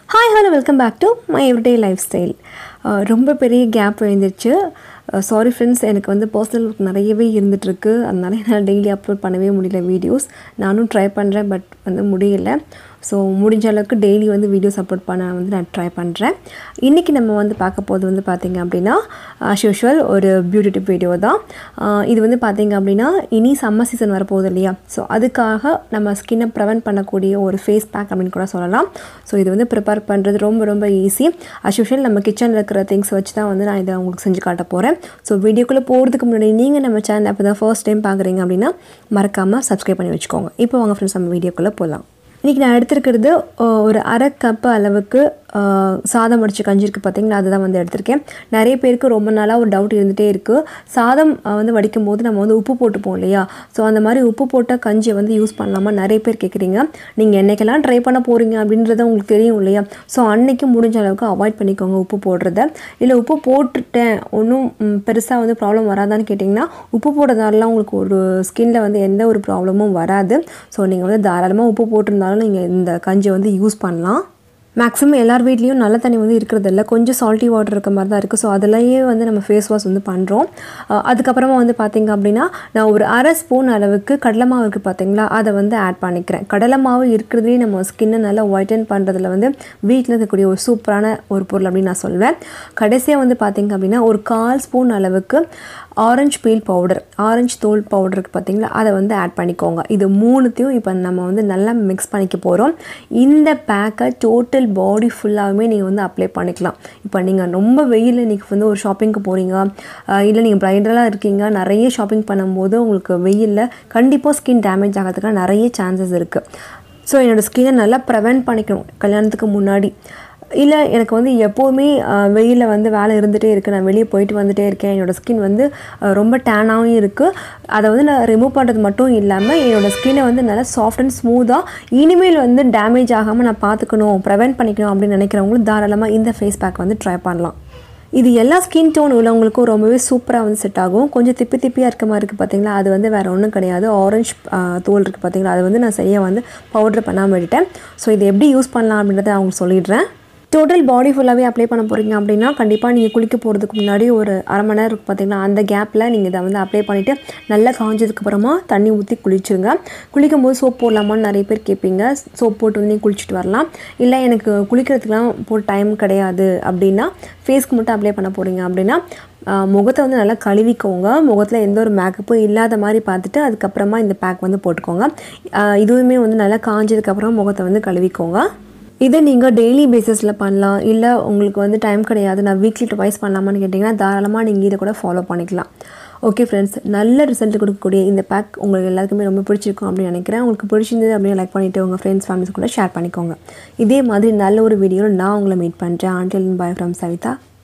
hi hello welcome back to my everyday lifestyle ரொம்ப பெரிய gap விழுந்துருச்சு sorry friends எனக்கு வந்து பர்சனல் ஒர்க் நிறையவே இருந்துகிட்ருக்கு அதனால என்னால் டெய்லி அப்லோட் பண்ணவே முடியல வீடியோஸ் நானும் ட்ரை பண்ணுறேன் பட் வந்து முடியல ஸோ முடிஞ்ச அளவுக்கு டெய்லி வந்து வீடியோஸ் அப்லோட் பண்ண வந்து நான் ட்ரை பண்ணுறேன் இன்றைக்கி நம்ம வந்து பார்க்க போகிறது வந்து பார்த்திங்க அப்படின்னா ஆஸ் யூஷுவல் ஒரு பியூட்டி டிப் வீடியோ தான் ஆஹ் இது வந்து பார்த்திங்க அப்படின்னா இனி சம்மர் சீசன் வரப்போகுது இல்லையா ஸோ அதுக்காக நம்ம ஸ்கின்னை ப்ரிவென்ட் பண்ணக்கூடிய ஒரு ஃபேஸ் பேக் அப்படின்னு கூட சொல்லலாம் ஸோ இது வந்து ப்ரிப்பேர் பண்ணுறது ரொம்ப ரொம்ப ஈஸி அஸ் யூஷுவல் நம்ம கிச்சனில் இருக்கிற திங்ஸ் வச்சு தான் வந்து நான் இதை உங்களுக்கு செஞ்சு காட்ட போகிறேன் ஸோ வீடியோக்குள்ளே போகிறதுக்கு முன்னாடி நீங்கள் நம்ம சேனல் அப்போ தான் ஃபர்ஸ்ட் டைம் பார்க்குறீங்க அப்படின்னா மறக்காமல் சப்ஸ்கிரைப் பண்ணி வச்சுக்கோங்க இப்போ வாங்க ஃப்ரெண்ட்ஸ் நம்ம வீடியோக்குள்ளே போகலாம் இன்றைக்கி நான் எடுத்திருக்கிறது அஹ், ஒரு அரை கப்பு அளவுக்கு அஹ், சாதம் அடிச்சு கஞ்சி இருக்குது பார்த்தீங்களா அதுதான் வந்து எடுத்திருக்கேன் நிறைய பேருக்கு ரொம்ப நாளாக ஒரு டவுட் இருந்துகிட்டே இருக்குது சாதம் அஹ், வந்து வடிக்கும் போது நம்ம வந்து உப்பு போட்டுப்போம் இல்லையா ஸோ அந்த மாதிரி உப்பு போட்ட கஞ்சியை வந்து யூஸ் பண்ணலாமா நிறைய பேர் கேட்குறீங்க நீங்கள் என்னைக்கெல்லாம் ட்ரை பண்ண போகிறீங்க அப்படின்றது உங்களுக்கு தெரியும் இல்லையா ஸோ அன்னைக்கு முடிஞ்ச அளவுக்கு அவாய்ட் பண்ணிக்கோங்க உப்பு போடுறத இல்லை உப்பு போட்டுட்டேன் ஒன்றும் பெருசாக வந்து ப்ராப்ளம் வராதான்னு கேட்டிங்கன்னா உப்பு போடுறதாலாம் உங்களுக்கு ஒரு ஸ்கின்ல வந்து எந்த ஒரு ப்ராப்ளமும் வராது ஸோ நீங்கள் வந்து தாராளமாக உப்பு போட்டிருந்தாலும் நீங்கள் இந்த கஞ்சியை வந்து யூஸ் பண்ணலாம் மேக்ஸிமம் எல்லார் வீட்லேயும் நல்ல தண்ணி வந்து இருக்கிறது இல்லை கொஞ்சம் சால்ட்டி வாட்டர் இருக்க மாதிரி தான் இருக்குது ஸோ அதுலேயே வந்து நம்ம ஃபேஸ் வாஷ் வந்து பண்ணுறோம் அதுக்கப்புறமா வந்து பார்த்திங்க அப்படின்னா நான் ஒரு அரை ஸ்பூன் அளவுக்கு கடலை மாவு இருக்குது பார்த்தீங்களா அதை வந்து ஆட் பண்ணிக்கிறேன் கடலை மாவு இருக்கிறதுலேயே நம்ம ஸ்கின்னை நல்லா ஒயிட்டன் பண்ணுறதுல வந்து வீட்டில் இருக்கக்கூடிய ஒரு சூப்பரான ஒரு பொருள் அப்படின்னு நான் சொல்வேன் கடைசியாக வந்து பார்த்திங்க அப்படின்னா ஒரு கால் ஸ்பூன் அளவுக்கு ஆரஞ்சு பீல் பவுடர் ஆரஞ்சு தோல் பவுடர் இருக்குது பார்த்தீங்களா அதை வந்து ஆட் பண்ணிக்கோங்க இது மூணுத்தையும் இப்போ நம்ம வந்து நல்லா மிக்ஸ் பண்ணிக்க போகிறோம் இந்த பேக்கை டோட்டல் பாடி ஃபுல்லாகவே நீங்கள் வந்து அப்ளை பண்ணிக்கலாம் இப்போ நீங்கள் ரொம்ப வெயில் இன்றைக்கி வந்து ஒரு ஷாப்பிங்க்கு போகிறீங்க இல்லை நீங்கள் பிரைடலாக இருக்கீங்க நிறைய ஷாப்பிங் பண்ணும்போது உங்களுக்கு வெயிலில் கண்டிப்பாக ஸ்கின் டேமேஜ் ஆகிறதுக்கு நிறைய சான்சஸ் இருக்குது ஸோ என்னோடய ஸ்கின்னை நல்லா ப்ரிவென்ட் பண்ணிக்கணும் கல்யாணத்துக்கு முன்னாடி இல்லை எனக்கு வந்து எப்போவுமே வெயிலில் வந்து வேலை இருந்துகிட்டே இருக்குது நான் வெளியே போயிட்டு வந்துட்டே இருக்கேன் என்னோடய ஸ்கின் வந்து அஹ், ரொம்ப டேனாகவும் இருக்குது அதை வந்து நான் ரிமூவ் பண்ணுறது மட்டும் இல்லாமல் என்னோடய ஸ்கின்னை வந்து நல்லா சாஃப்ட் அண்ட் ஸ்மூத்தாக இனிமேல் வந்து டேமேஜ் ஆகாமல் நான் பார்த்துக்கணும் ப்ரிவென்ட் பண்ணிக்கணும் அப்படின்னு நினைக்கிறவங்களும் தாராளமாக இந்த ஃபேஸ் பேக் வந்து ட்ரை பண்ணலாம் இது எல்லா ஸ்கின் டோன் உள்ளவங்களுக்கும் ரொம்பவே சூப்பராக வந்து செட் ஆகும் கொஞ்சம் திப்பி திப்பியாக இருக்க மாதிரி இருக்குது பார்த்தீங்களா அது வந்து வேறு ஒன்றும் கிடையாது ஆரஞ்சு தோல் இருக்குது பார்த்தீங்களா அது வந்து நான் சரியாக வந்து பவுடர் பண்ணாமல் விட்டுட்டேன் ஸோ இது எப்படி யூஸ் பண்ணலாம் அப்படின்றத நான் உங்களுக்கு சொல்லிடுறேன் டோட்டல் பாடி ஃபுல்லாகவே அப்ளை பண்ண போகிறீங்க அப்படின்னா கண்டிப்பாக நீங்கள் குளிக்க போகிறதுக்கு முன்னாடி ஒரு அரை மணி நேரம் இருக்குது பார்த்தீங்களா அந்த கேப்பில் நீங்கள் இதை வந்து அப்ளை பண்ணிவிட்டு நல்லா காஞ்சதுக்கப்புறமா தண்ணி ஊற்றி குளிச்சுருங்க குளிக்கும் போது சோப் போடலாமான்னு நிறைய பேர் கேட்பீங்க சோப் போட்டு வந்து குளிச்சுட்டு வரலாம் இல்லை எனக்கு குளிக்கிறதுக்குலாம் போட்டு டைம் கிடையாது அப்படின்னா ஃபேஸ்க்கு மட்டும் அப்ளை பண்ண போகிறீங்க அப்படின்னா ஆஹ், முகத்தை வந்து நல்லா கழுவிக்கோங்க முகத்தில் எந்த ஒரு மேக்கப்பும் இல்லாத மாதிரி பார்த்துட்டு அதுக்கப்புறமா இந்த பேக் வந்து போட்டுக்கோங்க ஆஹ், இதுவுமே வந்து நல்லா காஞ்சதுக்கப்புறம் முகத்தை வந்து கழுவிக்கோங்க இதை நீங்கள் டெய்லி பேசிஸில் பண்ணலாம் இல்லை உங்களுக்கு வந்து டைம் கிடையாது நான் வீக்லி டுவைஸ் பண்ணலாமான்னு கேட்டிங்கன்னா தாராளமாக நீங்கள் இதை கூட ஃபாலோ பண்ணிக்கலாம் ஓகே ஃப்ரெண்ட்ஸ் நல்ல ரிசல்ட் கொடுக்கக்கூடிய இந்த பேக் உங்களுக்கு எல்லாருக்குமே ரொம்ப பிடிச்சிருக்கும் அப்படின்னு நினைக்கிறேன் உங்களுக்கு பிடிச்சிருந்தது அப்படின்னு லைக் பண்ணிவிட்டு உங்கள் ஃப்ரெண்ட்ஸ் ஃபேமிலிஸ் கூட ஷேர் பண்ணிக்கோங்க இதே மாதிரி நல்ல ஒரு வீடியோவில் நான் உங்களை மீட் பண்ணுறேன் ஆண்டில் பாய் ஃப்ரம் சவிதா